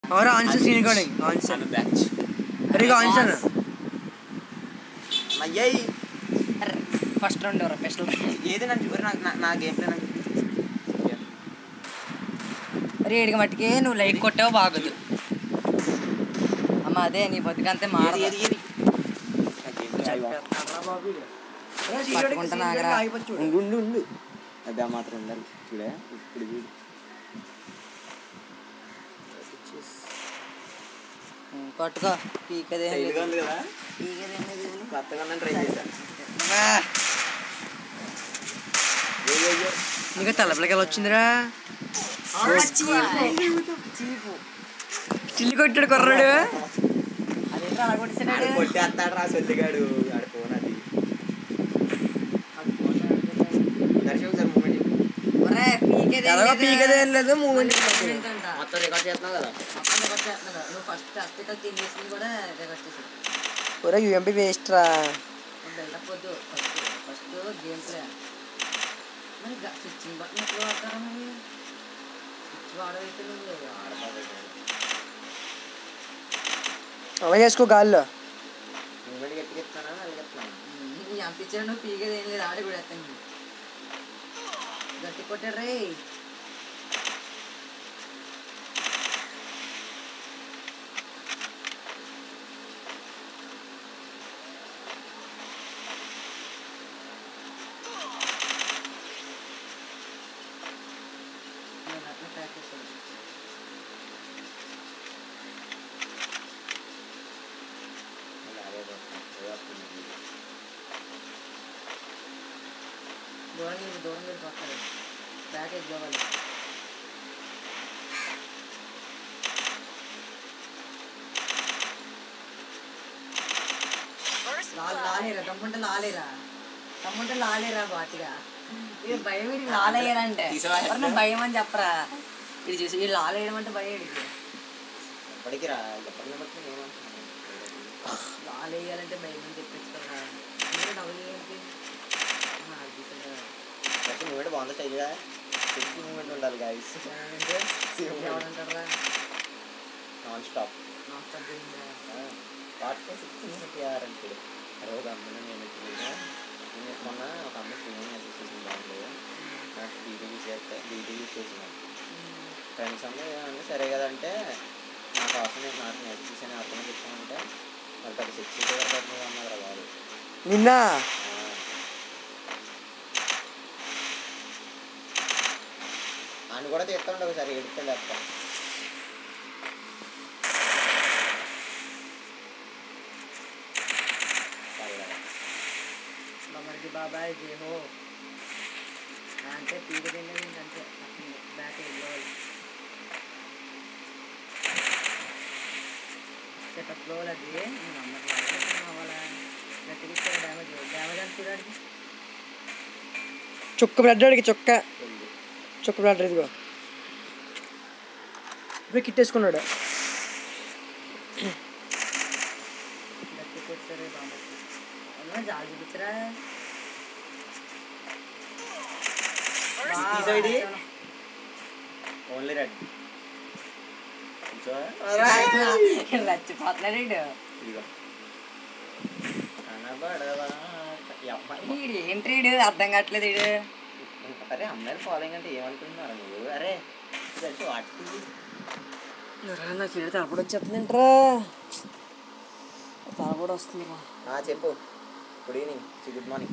और answer scene recording answer అను batch अरे का आंसर అయ్యాయి ఫస్ట్ రౌండ్ ఎవరు బెస్ట్ ఏది నన్ను చూడు నాకు నా- నా గేమ్ ప్లే నాకు అరే ఇడికి మట్టుకి నువ్వు లైట్ కొట్టావు బాగదు అమ్మ అదే నీ బతుకంతే ఏది మారదు ఏది ఏది నా గేమ్ ప్లే అయ్యా. పట్టుకుంటున్నా ఆగరా. ఉండు ఉండు ఉండు అదే ఆ మాత్రం ఉండాలి చూడే ఇప్పుడు చూడు ఉమ్, కొట్టుకో పీకదే స్టైల్గా ఉంది కదా పీకదేం లేదు కొత్తగా ఉన్నాను ట్రై చేశాను ఆ, ఏ, ఏ, ఏ. నీకు తలపలకి ఎలా వచ్చిందిరా చీపు చిల్లి కొట్టాడు కుర్రాడు అదేంటో అలా ఆడు కొట్టేసాడు కొట్టేస్తాడు రా సొల్లిగాడు ఆడు ఫోన్ అది దర్శనం సార్ మూమెంట్ ఒరే పీకేదేం ఎలాగో లేదు. పీకదేం లేదు మూమెంట్ Movement అంట. మొత్తం రికార్డ్ చేస్తున్నావు కదా మొత్తం record చేస్తున్నాడు. నువ్వు ఫస్ట్ అస్తికలు తినేసింది కూడా రికార్డ్ చేసాడు ఒరే యూఎంపీ వేస్ట్ రా బిల్డప్ వద్దు ఫస్ట్ ఫస్ట్ గేమ్ ప్లే మరి స్విచ్చింగ్ బటన్ ఎప్పుడు వాడతారా మరి స్విచ్ వాడవైతే నువ్వు అలా చేసుకో గాల్లో మూమెంట్ గట్టిగా ఇస్తున్నానా అలాగే ఇస్తున్నాను నీ ఎంత ఇచ్చాడు నువ్వు పీకేది ఏం లేదు ఆడి కూడా ఎత్తాను గట్టి కొట్టాడు రే నేను అట్లా ప్రాక్టీస్ చేయాలి అలాగే పోతున్నాను. ఏదో వస్తుంది. దూరం వెళ్ళి దూరం వెళ్ళి పక్కన బ్యాక్ ఎగ్జోవాలి లాల్ లాలేరా తమ్ముంటే లాలేరా తమ్ముంటే లాలేరా బాటిగా ఇది భయం ఇది లాలేయరంటే తీసావా? ఎవరన్నా భయం అని చెప్పరా ఇది చూసి ఇది లాలేయడం అంటే భయం ఇది ఎప్పటికి రా ఎప్పటికి బట్టి ఏమంటున్నాను లాలేయాలంటే భయం అని చెప్పచ్చు కదా మీరు డబ్బులు ఏంటి ఆ, అది తీసారా. బట్టి మూమెంట్ బాగుంది స్టైల్గా సిక్స్ మూమెంట్ ఉండాలి గాయస్ అంటే ఎవరంటారా నాన్ స్టాప్ నాకు తగ్గిందా వాటితో సిక్స్ మూమెంట్ చేయాలంటే అరే ఒక అమ్మాయి నేను వచ్చిందిగా నేను మొన్న ఒక అమ్మాయి ఫోన్ మెసేజ్ చేసింది దాంట్లో నాకు డీటీ యూస్ చేస్తే డీటీ యూస్ చేసినాను ఫ్రెండ్స్ అందరూ ఏమన్నా సరే కదంటే నా కోసం నేను నాకు మెసేజ్ చేసాను అర్థం చెప్తానంటే మరి పెద్ద సిక్స్ పడుతుంది అన్నారు బాబు నిన్న ఆయన కూడా తీస్తాండి ఒకసారి ఎడుతుంది అత్త మమ్మల్కి బాబాయ్ జే హో అంటే పీకదండి అంటే బ్యాక్ వెళ్ళిపోవాలి సెటప్ లో అది నేను అమ్మట్లేదు అవ్వాలా గట్టిగా ఇచ్చారు డ్యామేజ్ డ్యామేజ్ అని చూడండి చుక్క బ్లడ్ అడిగి చుక్క చుక్క బ్లడ్ ఇదిగో ఇప్పుడు కిట్ వేసుకున్నాడు గట్టి కొట్టారు బామ్మకి అవునా జాలి చూపించరా ఈ సైడ్ ఓన్లీ రెడ్ రచ్చిపోతున్నాడు ఇదిగో కనబడవా ఈ అమ్మాయి వీడు ఏంటి వీడు అర్థం కావట్లేదు వీడు అరే అమ్మాయిలు ఫాలోయింగ్ అంటే ఏమనుకుంటున్నారు నువ్వు అరే ఇది వాటి నాకు ఇది తలపడి వచ్చేస్తుందంట్రా తలపడి వస్తుందిరా ఆ, చెప్పు గుడ్ ఈవినింగ్ గుడ్ మార్నింగ్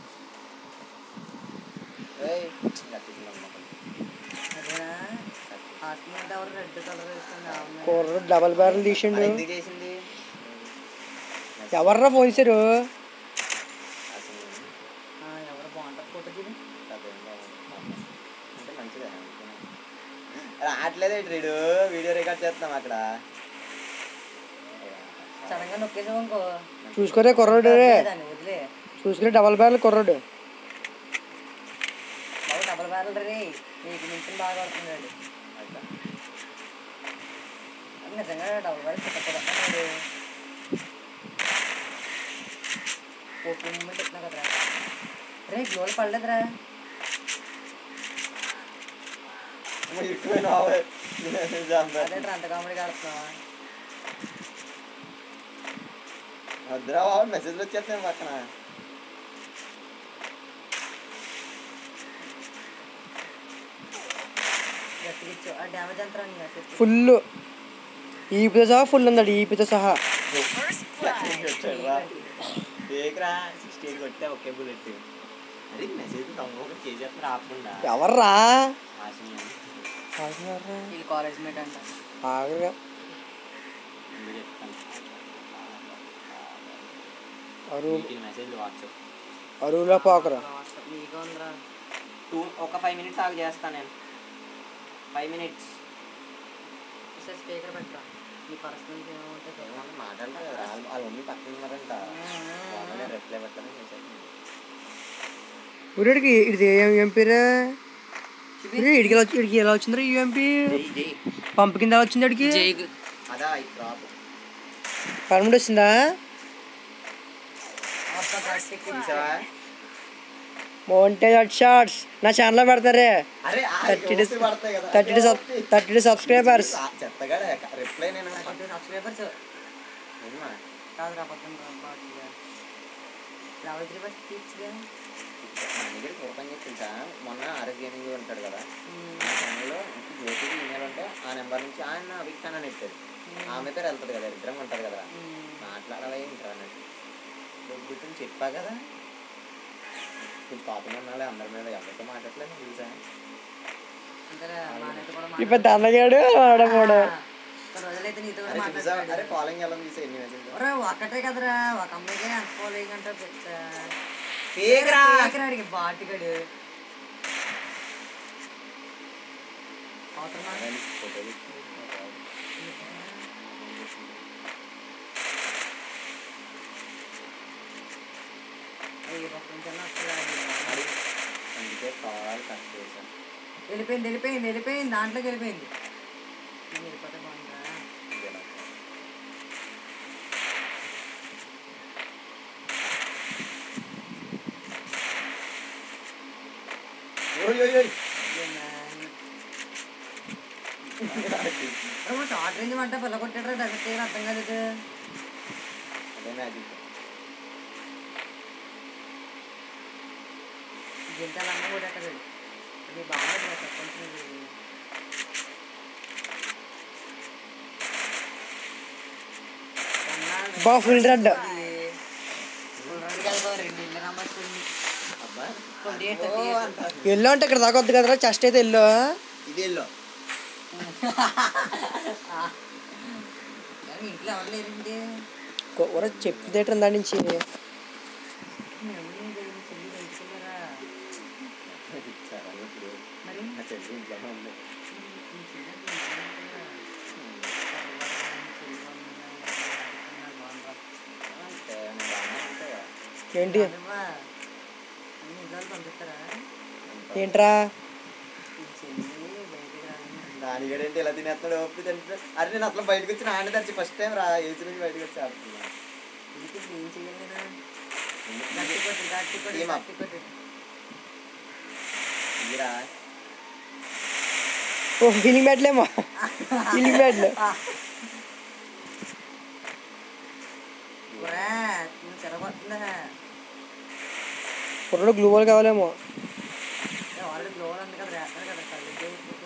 అదేనా ఆత్మీయత ఎవరు రెడ్ కలర్ వేసుకుంది ఆ అమ్మాయి. కూర డబల్ బ్యారెల్ తీసిండు ఎందుకు చేసింది ఎవర్రా ఫోన్ చేశారు అసలు ఆ, ఎవరు బాగుంటారు ఫోటో తీది అదేం బాగుంది. అంటే మంచిదే రావట్లేదు రీడు వీడియో రికార్డ్ చేస్తున్నాం అక్కడ సడన్ గా నొక్కేసావు ఇంకో చూసుకోరే కుర్రాడు దాన్ని వదిలే చూసుకునే డబల్ బ్యారెల్ కుర్రాడు బాబు డబల్ బ్యారల్ రే నీకు మించిన బాగా ఆడుతున్నాడు అట్లా. అది నిజంగా డబల్ బ్యారల్ చిట్టకూడదు ఓకే మూమెంట్ చెప్తున్నా కదరా రే గ్లోల్ పడలేదురా అమ్మ, ఇరుక్కుపోయినావు. అదే అంత కామెడీ ఆడుతున్నావా వద్దురా బాబు మెసేజ్లు వచ్చేస్తాయి పక్కన గట్టిగా ఇచ్చు ఆ డ్యామేజ్ ఎంత రండి ఫుల్ ఈపితో సహా ఫుల్ ఉందడు ఈపితో సహా దేకరా సిక్స్టీ ఎయిట్ కొట్టే ఒకే బుల్లెట్ అది మెసేజ్ దొంగ ఒకటి చేసేస్తారు ఆపకుండా ఎవర్రా ఆశయం ఆగురా. వీళ్ళు కాలేజ్ మేట్ అంట ఆగురా. ముందు చెప్తాను అరువు మీకు మెసేజ్ వాట్సాప్ అరువులో పోకరా వాట్సాప్ నీకు ఉందిరా టూ ఒక ఫైవ్ మినిట్స్ ఆగి చేస్తాను నేను ఫైవ్ మినిట్స్ ఒకసారి స్పీకర్ పెట్టరా నీ పర్సనల్ ఏముంటుంది ఏమన్నా మాట్లాడతారు కదా వాళ్ళ వాళ్ళ మమ్మీ పక్కన ఉన్నారంట వాళ్ళనే రిప్లై పెట్టాలని చేసేది ఊరికి ఇది ఏం ఏం పేరు ఇడికి ఎలా వచ్చి ఇడికి ఎలా వచ్చిందిరా ఈ ఎంపీ జై జై పంపు కింద ఎలా వచ్చింది అడికి జైగు అదా ఈ క్రాప్ పర్మనెంట్ వచ్చిందా అబ్బా గట్టి చూసావా మౌంటేజ్ షార్ట్స్ నా ఛానల్లో పెడతారే అరే ఆ థర్టీ యోసి పడతాయి కదా thirty two thirty two subscribers ఆ చెత్తగా రిప్లై నేను సబ్స్క్రైబర్స్ ఏమ్మా? కాదు రా పక్కన రా బాగా లెవెల్ త్రీ బస్ తీర్చుగా నా దగ్గర పూర్వం తెలుసా మొన్న ఆర్ఎస్ గేమింగ్ ఉంటాడు కదా ఆ ఛానల్లో జ్యోతికి ఈమెయిల్ ఉంటే ఆ నెంబర్ నుంచి ఆయన అభిక్షాన్ అని ఎత్తాడు ఆమె పేరు వెళ్తుంది కదా ఇద్దరం ఉంటుంది కదా మాట్లాడాలి ఏంట్రా అన్నట్టు గుర్తుని చెప్పా కదా కొంచెం పాపం ఉన్నాలే అందరి మీద ఎవరితో మాట్లాడలేదు తెలుసా అంతేరా మానైతే కూడా ఇప్పుడు అన్నగాడు ఆడమోడు కొన్ని రోజులైతే నీతో కూడా అరే చూసా అరే మాట్లాడాడు ఫాలోయింగ్ ఎలా చూసా ఎన్ని మెసేజ్ ఒరే ఒక్కటే కదరా ఒక అమ్మాయికి అంత ఫాలోయింగ్ అంటే పెద్ద ఫేక్రా అడిగి బాటిగాడు అవసరమా అయ్యి ఒక్క నిమిషం వస్తుంది అందుకే కాల్ కట్ చేశాను వెళ్ళిపోయింది వెళ్ళిపోయింది వెళ్ళిపోయింది దాంట్లోకి వెళ్ళిపోయింది నేను వెళ్ళిపోతే బాగుంటుందా ఇది ఎలా? ఓయ్ ఓయ్ ఓయ్ షార్ట్ రేంజ్ అంటే పిల్ల కొట్టాడు డైరెక్ట్ ఏం అర్థం కాలేదు అదే మ్యాజిక్ గింత లంగా కొట్టాడు అది బాగుంది చెప్పండి బా ఫుల్ రెడ్ అబ్బా ట్వంటీ ఎయిట్ ఓ థర్టీ అంటారు. ఎల్లో అంటే ఇక్కడ దాకా వద్దు కదరా చెస్ట్ అయితే ఎల్లో ఇది ఎల్లో ఇంట్లో ఎవరు లేరండి కూర చెప్తే దాని నుంచి మీ అమ్మ లేదు, చెల్లి వెళ్తున్నారా సరే ఇప్పుడు మరి నా చెల్లి ఇంట్లోనే ఉంది మీ చెల్లి ఇంట్లో ఉంటుందా? చెల్లి వాళ్ళు బాగుంటారు అంటే నేను బాగానే ఉంటాయా ఏంటి అమ్మా, అన్ని ఇంట్లో వాళ్ళు పంపిస్తారా ఏంట్రా ఈ చెల్లి బయటికి రాని నానిగడేంటి ఇలా తినేస్తాడు ఓపి తింటాడు అరే నేను అసలు బయటకు వచ్చి నాన్న తెచ్చి ఫస్ట్ టైం రా ఏసీ నుంచి బయటకు వచ్చి ఆడుతున్నా ఇంటికి ఏం చేయాలి నేను గట్టి కొట్టు గట్టి కొట్టు ఏమా? గట్టి కొట్టు ఇరా ఓ ఫీలింగ్ బ్యాట్లేమో ఫీలింగ్ బ్యాట్లు ఒరే, నువ్వు చెరగొస్తుందా కుర్రలో గ్లూ బాల్ కావాలేమో ఆల్రెడీ గ్లోవర్ ఉంది కదా వేస్తాను కదా కళ్ళు దేవుడికి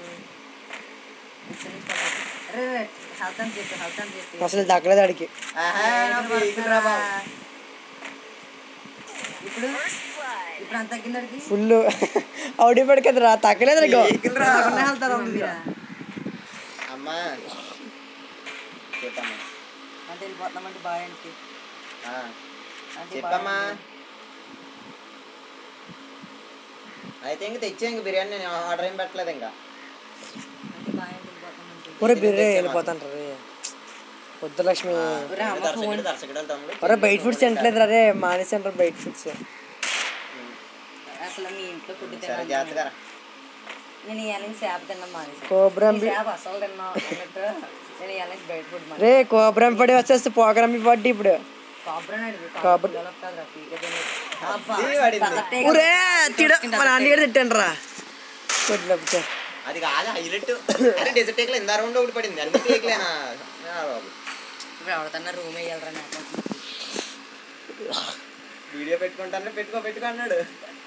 అరే హెల్త్ అని చెప్పి హెల్త్ అని చెప్పి అసలు దక్కలేదు ఆడికి ఆహా నా fake రా బాబు. ఇప్పుడు ఇప్పుడు అంత తగ్గిందడికి ఫుల్ అవుడి పడి కదరా తక్కలేదు నీకు Fake రా. వెళ్తారు అమ్మా చెప్పమ్మా అంటే వెళ్ళిపోతున్నామంటే బాయ్ అంటే ఆ, అంటే చెప్పమ్మా అయితే ఇంక తెచ్చే ఇంక బిర్యానీ నేను ఆర్డర్ ఏం పెట్టలేదు ఇంకా అంటే బాయ్ అంటే వెళ్ళిపోతున్నామంటే ఒరే బిర్రే వెళ్ళిపోతాంటారు రే వద్దు లక్ష్మి ఒరే, అమ్మ దర్శకుడు ఫోన్- దర్శకుడు తమ్ముడు ఒరే బయట ఫుడ్స్ తింటలేదు రే మానేసి అంటారు బయట ఫుడ్స్ అసలు మీ ఇంట్లో ఫుడ్ సరే తిన్నాను జాగ్రత్తగా రా. నేను ఇవాళ నుంచి చేప తిన్నాం మానేసి కోబ్రం ఈ చేప అసలు తిన్నాం అన్నట్టు నేను ఇవాళ నుంచి బయట ఫుడ్ మానేసి రే కోబ్రం పడి వచ్చేస్తే పోకరం పడ్డి ఇప్పుడు కాబ్రన్ అడిగి కాబ్ర- కాబ్రన్ డెవలప్ కాదురా పీక తినేది. అబ్బా, ఇది వాడింది. కరెక్టే ఊరే కదా. తిడ మా నాన్నగారు తిట్టాను రా కొద్దిలేకపోతే అది కాదు హైలైట్ అరే డెజర్ట్ టేక్లో ఇందా రౌండ్ ఒకటి పడింది అన్ని టేక్లేనా ఆ బాబు ఇప్పుడు ఎవరికన్నా రూమ్ వేయాలరా నాకు వీడియో పెట్టుకుంటానే పెట్టుకో పెట్టుకో అన్నాడు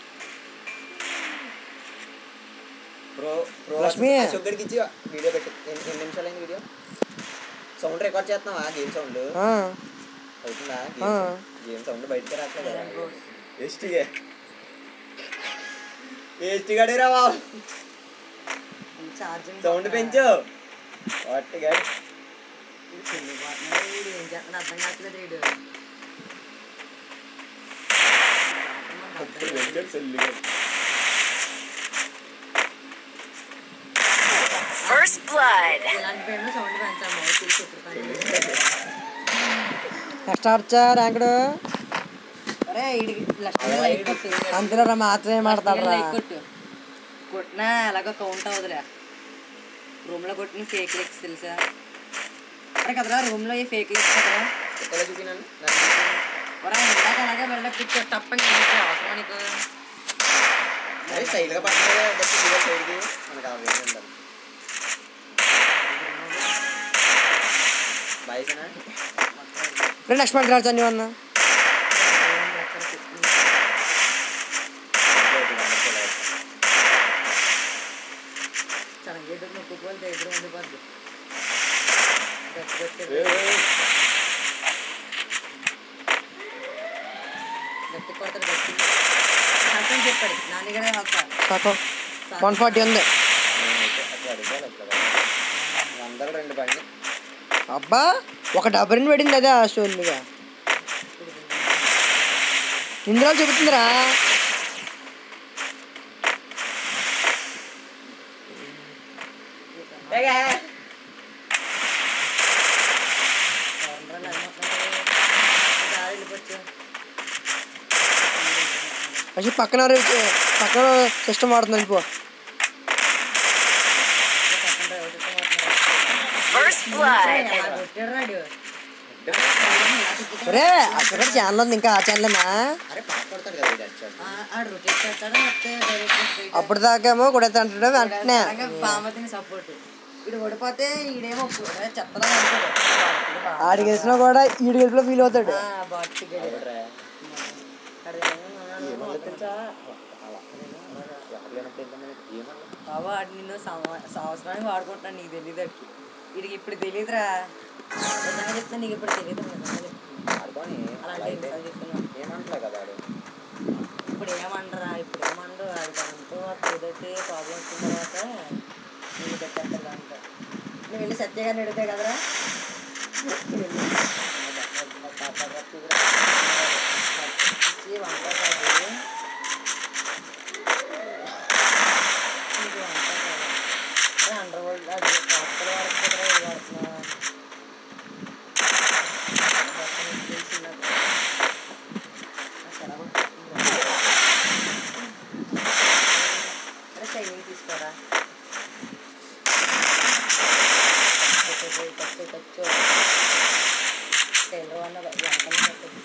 ప్రో ప్రో లక్ష్మి. షుగర్కి ఇచ్చి వీడియో పెట్టు ఎన్ని ఎన్ని నిమిషాలు అయింది వీడియో సౌండ్ రికార్డ్ చేస్తున్నావా గేమ్ సౌండ్ ఆ, అవుతుందా ఆ. గేమ్ సౌండ్ బయటకి రావట్లేదు ఎస్టీగా ఎస్టీ గడేరా బాబు ఛార్జింగ్ సౌండ్ పెంచు వాటిగా వీడు ఏం చేస్తున్నాడు అర్థం కావట్లేదు వీడు అప్పుడు పెంచాడు సెల్లుగా First blood. ఇలాంటి పేరు సౌండ్ పెంచాము తెలిసి ఎప్పుడు పని నెక్స్ట్ ఆర్చా ర్యాంకుడు అరే వీడికి లక్ష్మీ లైక్ కొట్టు అంతలో రా మాత్రమే మాడతాడరా లైక్ కొట్టు కొట్టినా ఎలాగో కౌంట్ అవ్వదులే రూమ్లో కొట్టిన ఫేక్ లెక్స్ తెలుసా అరే కదరా రూమ్లో ఈ ఫేక్ లెక్స్ కదరా ఎక్కడ చూపినాను నాకు చూపినాను. ఒరా ఇందాక అలాగే బిల్డప్ ఇచ్చా తప్పని అవసరం నీకు అరే స్టైల్గా పడుతుంది బట్ వీడియో సైడ్కి మనకు ఆ వేరే ఉండాలి బాయ్ సనా రే నెక్స్ట్ మంత్ రాజు అన్ని అన్న చనగేడు నొక్కుకోవాలి దగ్గర ఉండిపోద్ది గట్టి గట్టి గట్టి కొడతారు గట్టి సర్పంచ్ చెప్పాడు నాన్నగారే వస్తారు సగం వన్ ఫార్టీ ఉంది అట్లా అడిగాలి అట్లా వందలు రెండు బండి అబ్బా ఒక డబ్బరిని పడింది అదే ఆ స్టోరీగా ఇందులో చెబుతుందిరా అసలు పక్కన ఎవరు- పక్కన సిస్టమ్ వాడుతుంది పో First blood. రే అక్కడ ఛానల్ ఉంది ఇంకా ఆ ఛానలేనా అరే పాట కొడతాడు కదా ఇది వచ్చాడు అప్పుడు దాకేమో కొడతా అంటాడు వెంటనే బామతిని సపోర్ట్ వీడు ఓడిపోతే ఈడేమో చెత్తలా ఉంటాడు ఆడి గెలిచినా కూడా ఈడు గెలుపులో ఫీల్ అవుతాడు బాట్ ఎవడురా? ఏమన్నా తెలుసా అలా ఎవరు లేనప్పుడు ఏంటన్నా ఏమన్నా బాబా ఆడు నిన్ను సంవ- సంవత్సరానికి వాడుకుంటున్నాను నీకు తెలియదు అడికి వీడికి ఇప్పుడు తెలియదురా నిజంగా చెప్తున్నా నీకు ఇప్పుడు తెలియదు నిజంగా చెప్తున్నా. ఆడుకొని అలా అలా అంటే అయితే ఎన్నిసార్లు చెప్తున్నా ఏమంటలే కదా ఆడు ఇప్పుడు ఏమంటారా ఇప్పుడు ఏమండు అది అంటూ ఏదైతే ప్రాబ్లం వచ్చిన తర్వాత నేను పెట్టేస్తా అంట నువ్వు వెళ్ళి సత్య గారిని అడిగితే కదరా ఇచ్చి వంట కాదు నీకు వంట కాదు అండర్ వరల్డ్ అది హాస్టల్ వాడుతుందా ఇది వాడుతున్నా అరే సైనింగ్ తీసుకోరా ఖర్చు ఖర్చు టైలర్ వల్ల వెనకాల పెట్టదు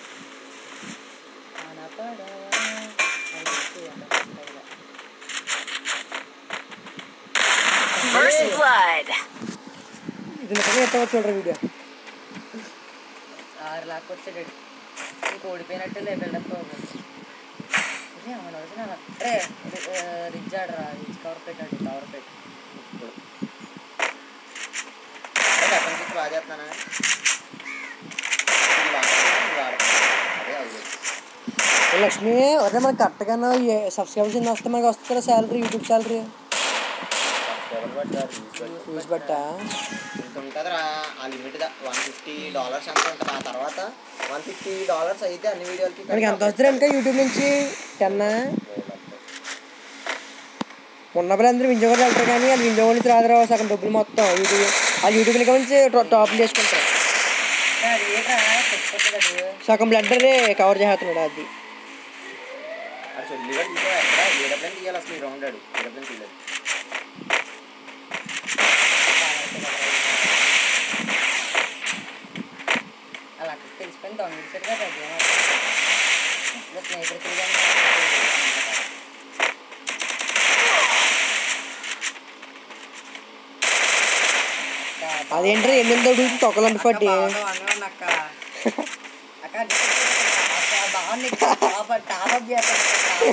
ఆనపడవా అని చెప్పి వెనకాల First blood. ఇది నిజంగా ఎత్తవచ్చు చూడరా వీడియో ఆరు లాక్ వచ్చాడు నీకు ఓడిపోయినట్టు లే బిల్డప్ అవును వచ్చిన రే రిచ్ ఆడరా రిచ్ కవర్ పెట్టండి కవర్ పెట్టి ఇప్పుడు అరే వెపన్ పిచ్చి బాగా చేస్తున్నానా ఇది వాడుతున్నా ఇది వాడుతున్నా అదే అవుతుంది ఏ లక్ష్మి అదే మనకి కరెక్ట్గా సబ్స్క్రైబర్స్ ఎన్ని వస్తే మనకి వస్తుందా శాలరీ యూట్యూబ్ శాలరీ సబ్స్క్రైబర్ పట్టారు వ్యూస్ పట్టారు చూసి బట్టా ఇంత ఉంటుందిరా ఆ లిమిట్ వన్ ఫిఫ్టీ డాలర్స్ ఎంత ఉంటుంది ఆ తర్వాత వన్ ఫిఫ్టీ డాలర్స్ అయితే అన్ని వీడియోలకి మనకి ఎంత వస్తుంది ఇంకా యూట్యూబ్ నుంచి టెన్ ఉన్నప్పుడు అందరూ వింజోగోడ వెళ్తారు కానీ వాళ్ళు వింజోగోడ నుంచి రాదురా సగం డబ్బులు మొత్తం యూట్యూబ్ వాళ్ళు యూట్యూబ్ నుంచి టాప్ చేసుకుంటారు అది ఏంట్రా చెప్పుకోవచ్చు కదా సగం బ్లడ్ కవర్ చేస్తున్నాడు అది అది చెల్లిగా తీసా ఎక్కడ ఏడప్లైన్ తీయాలి అసలు ఈ రౌండ్ ఆడు ఏడప్లైన్ తీయలేదు అలా అక్కడ తెలిసిపోయింది దొంగ సైడ్ కదా స్నేహితులు తిరిగాను. ఏంటంటే తొక్కలంటి పట్టి బాగున్నావు అన్నాను అక్క అక్క అక్క బాగుంది టాప్ టాప్ చేస్తాను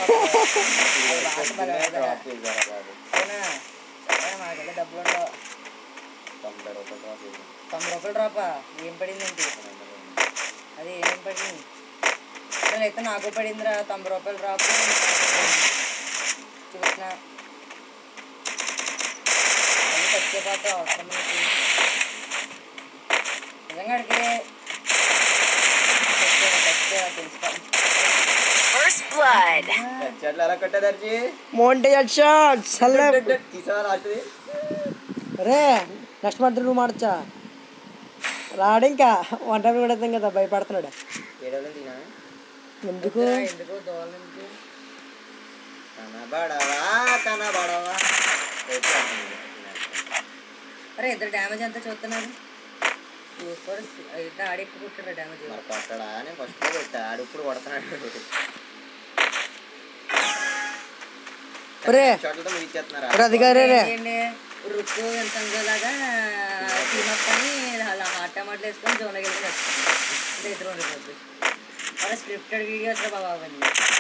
డ్రాప్ చేశారా బాబు అవునా సరే మాకైతే డబ్బులు ఉండవు తొంభై రూపాయలు డ్రాప్ చేశాను తొంభై రూపాయలు డ్రాపా ఏం పడింది ఏంటి అది ఏం పడింది అసలు అయితే నాకు పడిందిరా తొంభై రూపాయలు డ్రాప్ చూసిన అది చచ్చిపోతే అవసరం నీకు నిజంగా అడిగి తెలుసుకో First blood. చెట్లు ఎలా కొట్టా దర్జీ మోంటే షాట్ సల్లే తీసావా రాత్రి రే నెక్స్ట్ మంత్ నువ్వు మాడచ్చా రాడు ఇంకా వంట పెడతాం కదా భయపడుతున్నాడు ఏడవలం తినా ఎందుకు ఎందుకు దోవలు ఎందుకు కనబడవా కనబడవా ఓకే అంటుంది. అరే ఇద్దరు డ్యామేజ్ ఎంత చూస్తున్నారు చూసుకోరు ఇద్దరు ఆడి ఎక్కువ కుట్టారు డ్యామేజ్ మరి కొట్టడా నేను ఫస్ట్ కొట్టా ఆడు ఇప్పుడు కొడుతున్నాడు ఒరే చోట్లతో ముగిచ్చేస్తున్నారా ఒరే అధికారి రే ఏంటి రుక్కు లాగా టీమప్ అని అలా హాట్ టమాటలు వేసుకొని జోన్లోకి వెళ్ళి వస్తుంది ఇద్దరు ఉండిపోద్ది అలా స్క్రిప్టెడ్ వీడియోస్ రా బాబా అవన్నీ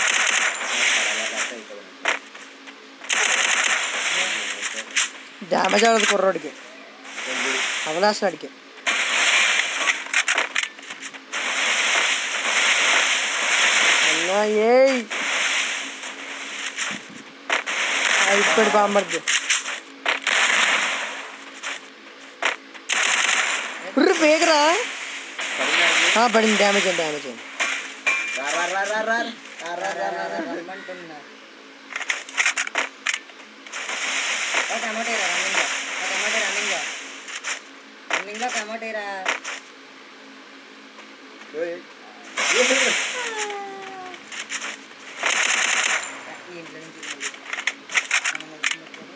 డ్యామేజ్ అవ్వదు కుర్రోడికి అవలాసనాడికి అన్నా ఏయ్ అయిపోయాడు బామ్మర్ది ఉర్రు పేగరా ఆ, పడింది డ్యామేజ్ అయింది డ్యామేజ్ అయింది రమ్మంటున్నా ఓ టమాటో రా రన్నింగ్ ఓ టమాటో రన్నింగ్ రన్నింగ్లో టమాటో రా ఈ ఇంట్లో నుంచి మళ్ళీ. మనం వచ్చినప్పుడు.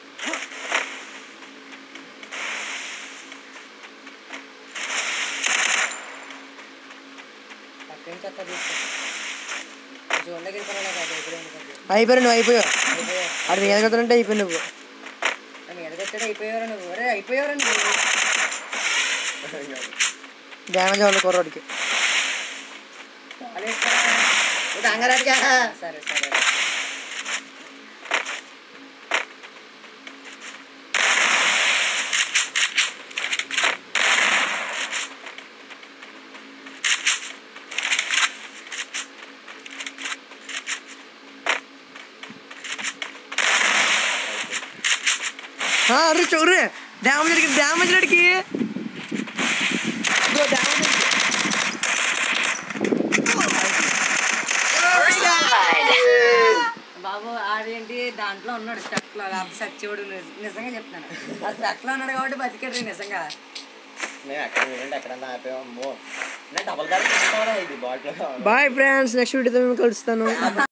పక్క నుంచి అత్త తీసుకో జోన్లోకి వెళ్ళిపోయినా కాదు ఎప్పుడు ఎందుకంటే అయిపోయాడు నువ్వు అయిపోయావు అయిపోయావు ఆడు మీద కదంటే అయిపోయి నువ్వు మీదకొచ్చాడు అయిపోయావరా నువ్వు అరే అయిపోయావరా నువ్వు డ్యామేజ్ అవ్వాలి కుర్రోడికి అంగరాజుగా సరే సరే ఆ, అరే చూడు డ్యామేజ్ అడిగి డ్యామేజ్ అడిగి First blood. బాబు ఆడేంటి దాంట్లో ఉన్నాడు స్టక్ లో లేకపోతే సచ్చివాడు నిజ- నిజంగా చెప్తాను ఆ స్టక్ లో ఉన్నాడు కాబట్టి బతికాడు నిజంగా మేము ఎక్కడ చూడండి ఎక్కడన్నా ఆపాము అమ్మో నేను డబల్ గారు తీసుకోవాలా ఇది బాటిల్ బాయ్ ఫ్రెండ్స్ నెక్స్ట్ వీడియోతో మేము కలుస్తాను